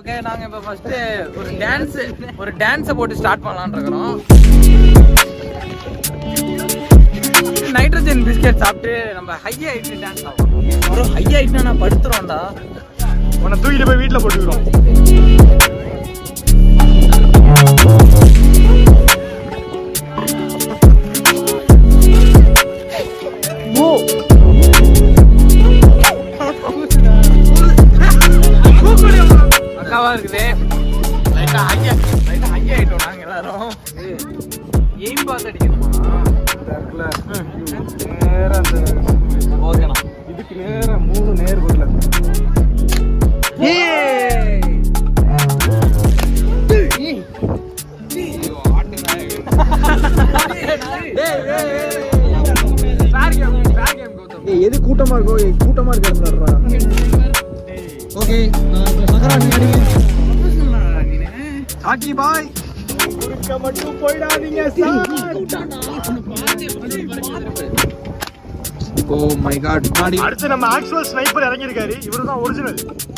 okay நாங்க இப்ப first ஒரு டான்ஸ் ஒரு டான்ஸ போட்டு ஸ்டார்ட் பண்ணலாம்னு இருக்கிறோம் நைட்ரஜன் பிஸ்கெட் சாப்பிட்டு நம்ம ஹை ஆயிட்டு டான்ஸ் ஆகும் ப்ரோ ஹை ஆயிட்டுனா நான் படுத்துறோம்டா உன்னை தூக்கிட்டு போய் வீட்டுல போட்டுக்கிறோம் அக்காவா இருக்குது லைட்டா ஹை லைட்டா ஹை ஆயிட்டோம் நாங்க எல்லாரும் எய்ம் பாஸ் அடிக்கணுமா நேரா அந்த ஓகேண்ணா இதுக்கு நேரா மூணு நேர் வரல ஏய் எது கூட்டமா இருக்கோ ஏய், கூட்டமா இருக்கிறதுடா ஓகே சாக்கி பாய் குறுக்க மட்டும் போயிடாதீங்க ஓ மை காட் அடுத்து நம்ம ஆக்சுவல் ஸ்னைப்பர் இறங்கியிருக்காரு இவரு தான் ஒரிஜினல்